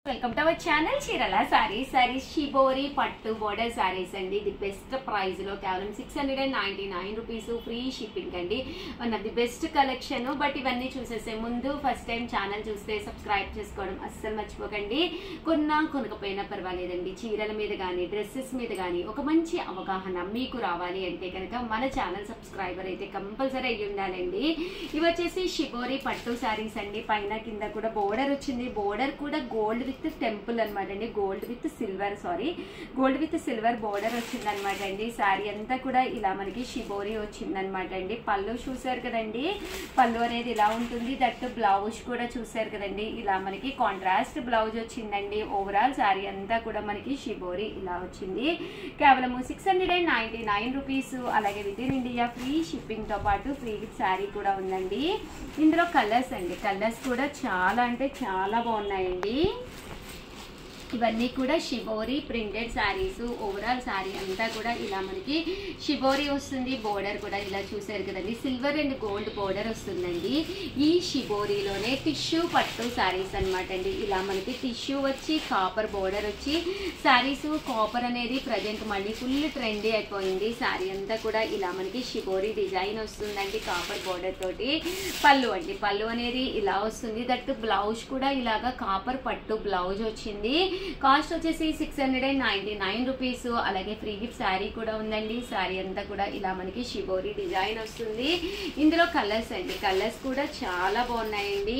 welcome to our channel చీరల sarees sarees shibori పట్టు border sarees అండి ది బెస్ట్ ప్రైస్ లో కేవలం six hundred and ninety nine rupees free shipping అండి one of the best collection but ఇవన్నీ చూసేసే ముందు ఫస్ట్ టైం ఛానల్ చూస్తే సబ్స్క్రైబ్ చేసుకోవడం అస్సలు మర్చిపోకండి కొన్నా కొనకపోయినా పర్వాలేదండి చీరల మీద కానీ డ్రెస్సెస్ మీద కానీ ఒక మంచి అవగాహన మీకు రావాలి అంటే కనుక మన ఛానల్ సబ్స్క్రైబర్ అయితే కంపల్సరీ అయ్యి ఉండాలండి ఇవి వచ్చేసి షిబోరి పట్టు సారీస్ అండి పైన కింద కూడా బోర్డర్ వచ్చింది బోర్డర్ కూడా గోల్డ్ విత్ టెంపుల్ అనమాట అండి gold with silver saree gold with silver border వచ్చింది అనమాట అండి సారీ అంతా కూడా ఇలా మనకి షిబోరి వచ్చింది అనమాట అండి పళ్ళు చూసారు కదండి పళ్ళు అనేది ఇలా ఉంటుంది దట్ బ్లౌజ్ కూడా చూసారు కదండి ఇలా మనకి కాంట్రాస్ట్ బ్లౌజ్ వచ్చిందండి ఓవరాల్ సారీ అంతా కూడా మనకి షిబోరి ఇలా వచ్చింది కేవలము six hundred and ninety nine rupees అలాగే with in India free shipping తో పాటు ఫ్రీ శారీ కూడా ఉందండి ఇందులో కలర్స్ అండి కలర్స్ కూడా చాలా అంటే చాలా బాగున్నాయండి ఇవన్నీ కూడా shibori printed sarees overall saree అంతా కూడా ఇలా మనకి షిబోరి వస్తుంది బోర్డర్ కూడా ఇలా చూసారు కదండి సిల్వర్ అండ్ గోల్డ్ బోర్డర్ వస్తుందండి ఈ షిబోరిలోనే టిష్యూ పట్టు శారీస్ అనమాట అండి ఇలా మనకి టిష్యూ వచ్చి కాపర్ బోర్డర్ వచ్చి శారీస్ కాపర్ అనేది ప్రజెంట్ మళ్ళీ ఫుల్ ట్రెండీ అయిపోయింది శారీ అంతా కూడా ఇలా మనకి షిబోరి డిజైన్ వస్తుందండి కాపర్ బోర్డర్ తోటి పళ్ళు అండి పళ్ళు అనేది ఇలా వస్తుంది దట్ బ్లౌజ్ కూడా ఇలాగా కాపర్ పట్టు బ్లౌజ్ వచ్చింది కాస్ట్ వచ్చేసి six hundred and ninety nine rupees అలాగే ఫ్రీ గిఫ్ట్ శారీ కూడా ఉందండి శారీ అంతా కూడా ఇలా మనకి షిబోరి డిజైన్ వస్తుంది ఇందులో కలర్స్ అండి కలర్స్ కూడా చాలా బాగున్నాయండి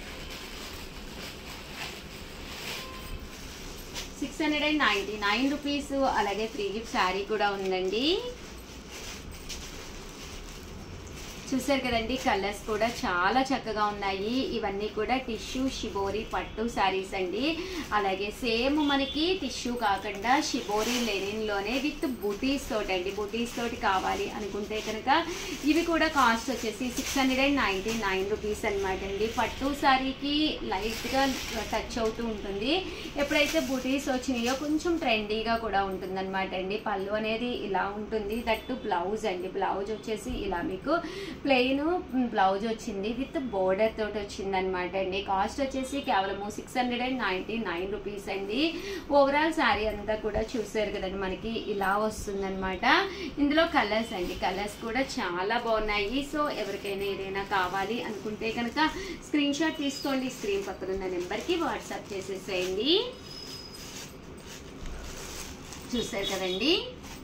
six hundred and ninety nine rupees అలాగే ఫ్రీ గిఫ్ట్ శారీ కూడా ఉందండి చూసారు కదండి కలర్స్ కూడా చాలా చక్కగా ఉన్నాయి ఇవన్నీ కూడా టిష్యూ షిబోరి పట్టు శారీస్ అండి అలాగే సేమ్ మనకి టిష్యూ కాకుండా షిబోరి లెనిన్లోనే విత్ బుటీస్ తోటి అండి బుటీస్ తోటి కావాలి అనుకుంటే కనుక ఇవి కూడా కాస్ట్ వచ్చేసి six hundred and ninety nine rupees అనమాట అండి పట్టు శారీకి లైట్గా టచ్ అవుతూ ఉంటుంది ఎప్పుడైతే బుటీస్ వచ్చినాయో కొంచెం ట్రెండీగా కూడా ఉంటుందన్నమాట అండి పళ్ళు అనేది ఇలా ఉంటుంది దట్టు బ్లౌజ్ అండి బ్లౌజ్ వచ్చేసి ఇలా మీకు ప్లెయిన్ బ్లౌజ్ వచ్చింది విత్ బోర్డర్ తోటి వచ్చింది అనమాట అండి కాస్ట్ వచ్చేసి కేవలము six hundred and ninety nine rupees అండి ఓవరాల్ శారీ అంతా కూడా చూసారు కదండి మనకి ఇలా వస్తుంది అనమాట ఇందులో కలర్స్ అండి కలర్స్ కూడా చాలా బాగున్నాయి సో ఎవరికైనా ఏదైనా కావాలి అనుకుంటే కనుక స్క్రీన్ షాట్ తీసుకోండి స్క్రీన్ పక్కన ఉన్న నెంబర్కి వాట్సాప్ చేసేసేయండి చూసారు కదండి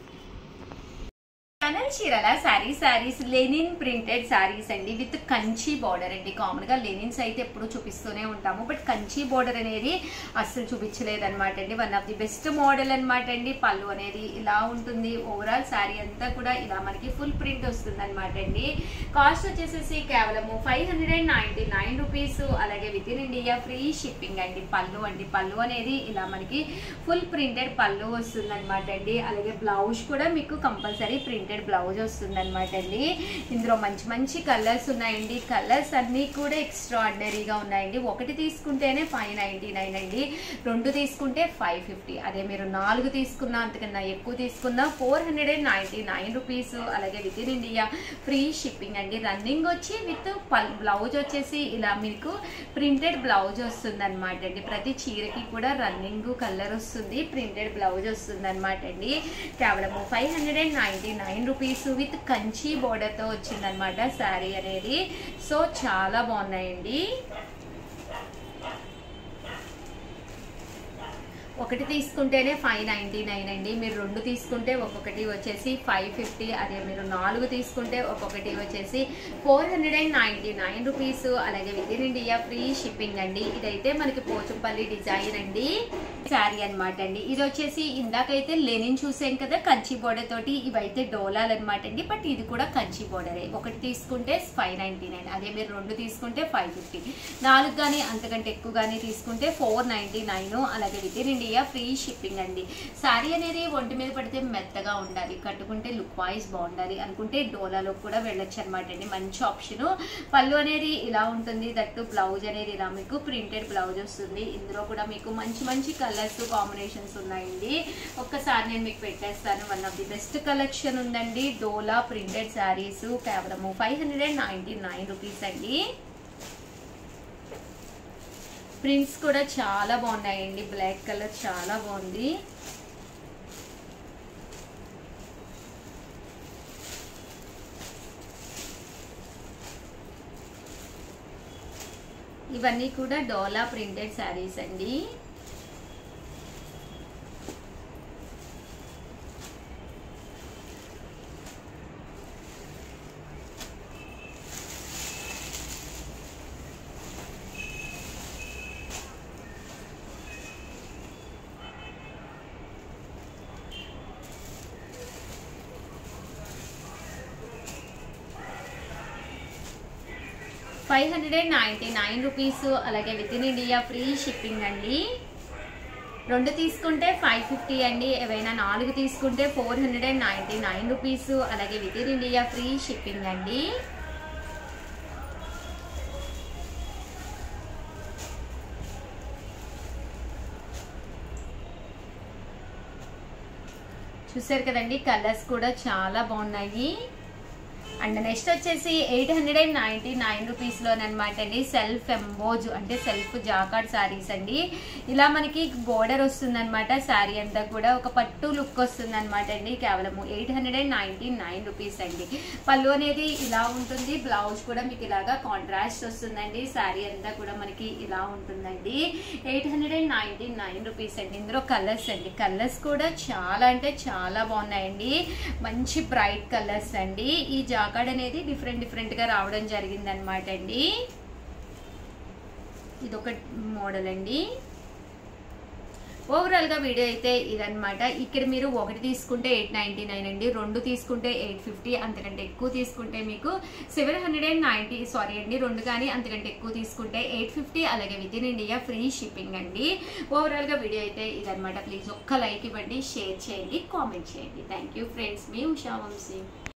ఛానల్ చీరల saree sarees linen printed sarees అండి విత్ కంచి బార్డర్ అండి కామన్ గా లెనిన్స్ అయితే ఎప్పుడు చూపిస్తూనే ఉంటాము బట్ కంచి బార్డర్ అనేది అస్సలు చూపించలేదు అనమాట అండి one of the best model అనమాట అండి పళ్ళు అనేది ఇలా ఉంటుంది ఓవరాల్ శారీ అంతా కూడా ఇలా మనకి ఫుల్ ప్రింట్ వస్తుంది అనమాట అండి కాస్ట్ వచ్చేసేసి కేవలము five hundred and ninety nine rupees అలాగే with in India free shipping అండి పళ్ళు అండి పళ్ళు అనేది ఇలా మనకి ఫుల్ ప్రింటెడ్ పళ్ళు వస్తుంది అనమాట అండి అలాగే బ్లౌజ్ కూడా మీకు కంపల్సరీ ప్రింటెడ్ బ్లౌజ్ వస్తుంది అనమాట అండి ఇందులో మంచి మంచి కలర్స్ ఉన్నాయండి కలర్స్ అన్నీ కూడా ఎక్స్ట్రాడినరీగా ఉన్నాయండి ఒకటి తీసుకుంటేనే ఫైవ్ నైంటీ నైన్ అండి రెండు తీసుకుంటే ఫైవ్ ఫిఫ్టీ అదే మీరు నాలుగు తీసుకున్నా అంతకన్నా ఎక్కువ తీసుకున్నా four hundred and ninety nine rupees అలాగే with in India free shipping అండి రన్నింగ్ వచ్చి విత్ బ్లౌజ్ వచ్చేసి ఇలా మీకు ప్రింటెడ్ బ్లౌజ్ వస్తుంది అనమాట అండి ప్రతి చీరకి కూడా రన్నింగ్ కలర్ వస్తుంది ప్రింటెడ్ బ్లౌజ్ వస్తుంది అనమాట అండి కేవలము five hundred and ninety nine rupees with Kanchi బోర్డర్తో వచ్చిందనమాట శారీ అనేది సో చాలా బాగున్నాయండి ఒకటి తీసుకుంటేనే ఫైవ్ నైంటీ నైన్ అండి మీరు రెండు తీసుకుంటే ఒక్కొక్కటి వచ్చేసి ఫైవ్ ఫిఫ్టీ అదే మీరు నాలుగు తీసుకుంటే ఒక్కొక్కటి వచ్చేసి four hundred and ninety nine rupees అలాగే with in India free shipping అండి ఇదైతే మనకి పోచంపల్లి డిజైన్ అండి శారీ అనమాట అండి ఇది వచ్చేసి ఇందాకైతే లెనిన్ చూసాం కదా కంచి బోర్డర్ తోటి ఇవైతే డోలాలు అనమాట అండి బట్ ఇది కూడా కంచి బోర్డరే ఒకటి తీసుకుంటే ఫైవ్ నైంటీ నైన్ అదే మీరు రెండు తీసుకుంటే ఫైవ్ ఫిఫ్టీ నాలుగు కానీ అంతకంటే ఎక్కువ కానీ తీసుకుంటే ఫోర్ నైంటీ నైన్ అలాగే with in India free shipping అండి శారీ అనేది ఒంటి మీద పడితే మెత్తగా ఉండాలి కట్టుకుంటే లుక్ వైజ్ బాగుండాలి అనుకుంటే డోలాలో కూడా వెళ్ళొచ్చు అనమాట అండి మంచి ఆప్షన్ పళ్ళు అనేది ఇలా ఉంటుంది దట్టు బ్లౌజ్ అనేది ఇలా మీకు ప్రింటెడ్ బ్లౌజ్ వస్తుంది ఇందులో కూడా మీకు మంచి మంచి కలర్స్ కాంబినేషన్స్ ఉన్నాయండి ఒక్కసారి నేను మీకు పెట్టేస్తాను one of the best collection ఉందండి డోలా ప్రింటెడ్ శారీస్ కేవలము five hundred and ninety nine rupees అండి ప్రింట్స్ కూడా చాలా బాగున్నాయండి బ్లాక్ కలర్ చాలా బాగుంది ఇవన్నీ కూడా డోలా ప్రింటెడ్ శారీస్ అండి five hundred and ninety nine rupees అలాగే with in India free shipping అండి రెండు తీసుకుంటే ఫైవ్ ఫిఫ్టీ అండి ఏవైనా నాలుగు తీసుకుంటే four hundred and ninety nine rupees అలాగే with in India free shipping అండి చూసారు కదండి కలర్స్ కూడా చాలా బాగున్నాయి అండ్ నెక్స్ట్ వచ్చేసి eight hundred and ninety nine రూపీస్లోనమాట అండి సెల్ఫ్ ఎంబోజ్ అంటే సెల్ఫ్ జాకార్డ్ శారీస్ అండి ఇలా మనకి బోర్డర్ వస్తుందన్నమాట శారీ అంతా కూడా ఒక పట్టు లుక్ వస్తుందన్నమాట అండి కేవలము eight hundred and ninety nine rupees అండి పళ్ళు అనేది ఇలా ఉంటుంది బ్లౌజ్ కూడా మీకు ఇలాగా కాంట్రాస్ట్ వస్తుందండి శారీ అంతా కూడా మనకి ఇలా ఉంటుందండి eight hundred and ninety nine rupees అండి ఇందులో కలర్స్ అండి కలర్స్ కూడా చాలా అంటే చాలా బాగున్నాయండి మంచి బ్రైట్ కలర్స్ అండి ఈ జాకాడ్ అనేది డిఫరెంట్ డిఫరెంట్ గా రావడం జరిగింది అనమాట అండి ఇది ఒక మోడల్ అండి ఓవరాల్ గా వీడియో అయితే ఇదనమాట ఇక్కడ మీరు ఒకటి తీసుకుంటే ఎయిట్ నైన్టీ నైన్ అండి రెండు తీసుకుంటే ఎయిట్ ఫిఫ్టీ అంతకంటే ఎక్కువ తీసుకుంటే మీకు seven hundred and ninety sorry అండి రెండు కానీ అంతకంటే ఎక్కువ తీసుకుంటే ఎయిట్ ఫిఫ్టీ అలాగే with in India free shipping అండి ఓవరాల్ గా వీడియో అయితే ఇదనమాట ప్లీజ్ ఒక్క లైక్ ఇవ్వండి షేర్ చేయండి కామెంట్ చేయండి థ్యాంక్ యూ ఫ్రెండ్స్ మీ ఉషా వంశీ